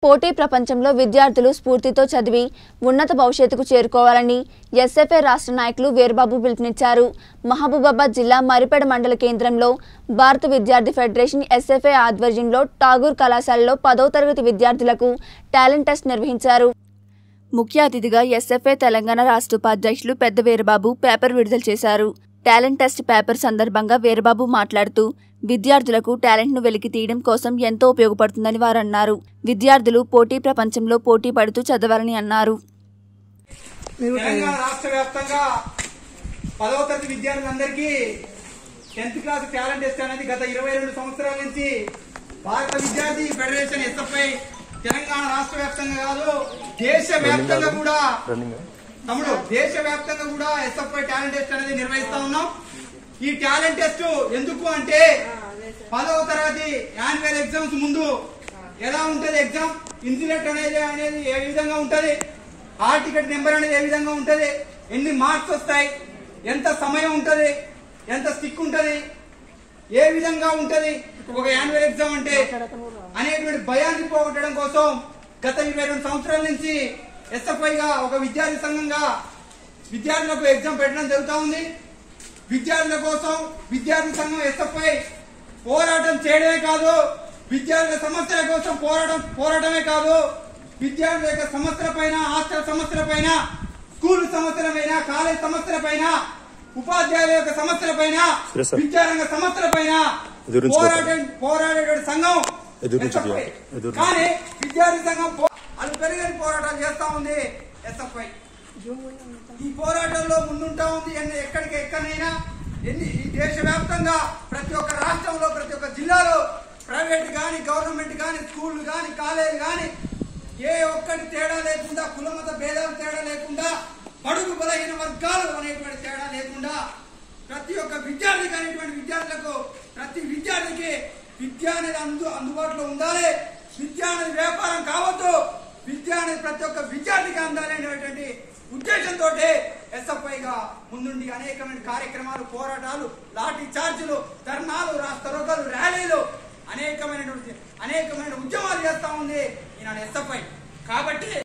పోటీ ప్రపంచంలో విద్యార్థులు స్ఫూర్తితో చదివి ఉన్నత భవిష్యత్తుకు చేరుకోవాలని ఎస్ఎఫ్ఐ రాష్ట్ర నాయకులు వీరబాబు పిలుపునిచ్చారు మహబూబాబాద్ జిల్లా మరిపేడ మండల కేంద్రంలో భారత విద్యార్థి ఫెడరేషన్ ఎస్ఎఫ్ఐ ఆధ్వర్యంలో ఠాగూర్ కళాశాలలో పదవ తరగతి విద్యార్థులకు టాలెంట్ టెస్ట్ నిర్వహించారు ముఖ్య అతిథిగా ఎస్ఎఫ్ఐ తెలంగాణ రాష్ట్ర ఉపాధ్యక్షులు పెద్ద వీరబాబు పేపర్ విడుదల చేశారు టాలెంట్ టెస్ట్ పేపర్ సందర్భంగా వీరబాబు మాట్లాడుతూ విద్యార్థులకు టాలెంట్ను వెలికి తీయడం కోసం ఎంతో ఉపయోగపడుతుందని వారు అన్నారు విద్యార్థులు పోటీ ప్రపంచంలో పోటీ పడుతూ చదవాలని అన్నారు తెలంగాణ రాష్ట్ర వ్యాప్తంగా పదవ తరగతి విద్యార్థులందరికీ టెన్త్ క్లాస్ టాలెంట్ టెస్ట్ అనేది గత ఇరవై రెండు సంవత్సరాల నుంచి భారత విద్యార్థి ఫెడరేషన్ ఎస్ఎఫ్ఐ తెలంగాణ రాష్ట్ర వ్యాప్తంగా కాదు దేశ వ్యాప్తంగా కూడా తమ్ముడు దేశ వ్యాప్తంగా కూడా ఎస్ఎఫ్ఐ టాలెంట్ టెస్ట్ అనేది నిర్వహిస్తా ఉన్నాం ఈ టాలెంట్ టెస్ట్ ఎందుకు అంటే పదవ తరగతి యాన్యువల్ ఎగ్జామ్స్ ముందు ఎలా ఉంటది ఎగ్జామ్ ఇన్సులేట్ అనేది అనేది ఏ విధంగా ఉంటది హాల్ టికెట్ నెంబర్ అనేది ఏ విధంగా ఉంటది ఎన్ని మార్క్స్ వస్తాయి ఎంత సమయం ఉంటది ఎంత స్టిక్ ఉంటది ఏ విధంగా ఉంటది ఒక యాన్యువల్ ఎగ్జామ్ అంటే అనేటువంటి భయాన్ని పోగొట్టడం కోసం గత ఇరవై రెండు సంవత్సరాల నుంచి ఎస్ఎఫ్ఐ గా ఒక విద్యార్థి సంఘంగా విద్యార్థులకు ఎగ్జామ్ పెట్టడం జరుగుతూ ఉంది విద్యార్థుల కోసం విద్యార్థి సంఘం ఎస్ఎఫ్ఐ పోరాటం చేయడమే కాదు విద్యార్థుల సమస్యల కోసం పోరాటం పోరాటమే కాదు విద్యార్థుల యొక్క సమస్యల పైన హాస్టల్ సమస్యల పైన స్కూల్ సమస్యల పైన కాలేజ్ సమస్యల పైన ఉపాధ్యాయుల యొక్క సమస్యల పైన సరే సార్. విద్యారంగ సమస్యల పైన ఎదురు నుంచి పోరాటం పోరాడేటువంటి సంఘం ఎదురు నుంచి SFI. తీయాలి. ఎదురు నుంచి. కానీ విద్యార్థి సంఘం పో- అది పెరిగని పోరాటం చేస్తా ఉంది ఎస్ఎఫ్ఐ ఈ పోరాటంలో ముందుంటా ఉంది ఎన్ని ఎక్కడికి ఎక్కడైనా ఎన్ని ఈ దేశవ్యాప్తంగా ప్రతి ఒక్క రాష్ట్రంలో ప్రతి ఒక్క జిల్లాలో ప్రైవేట్ కానీ గవర్నమెంట్ కానీ స్కూల్ కానీ కాలేజ్ కానీ ఏ ఒక్కటి తేడా లేకుండా కులమత భేదాలు తేడా లేకుండా బడుగు బలహీన వర్గాలు అనేటువంటి తేడా లేకుండా ప్రతి ఒక్క విద్యార్థికి అనేటువంటి విద్యార్థులకు ప్రతి విద్యార్థికి విద్య అనేది అందు అందుబాటులో ఉండాలి విద్య అనేది వ్యాపారం కావద్దు విద్య అనేది ప్రతి ఒక్క విద్యార్థికి అందాలి అనేటువంటి ఉద్దేశంతో ఎస్ఎఫ్ఐ గా ముందుండి అనేకమైన కార్యక్రమాలు పోరాటాలు లాఠీ చార్జీలు ధర్నాలు రాస్తరోకలు ర్యాలీలు అనేకమైనటువంటి అనేకమైన ఉద్యమాలు చేస్తా ఉంది ఈనాడు ఎస్ఎఫ్ఐ కాబట్టి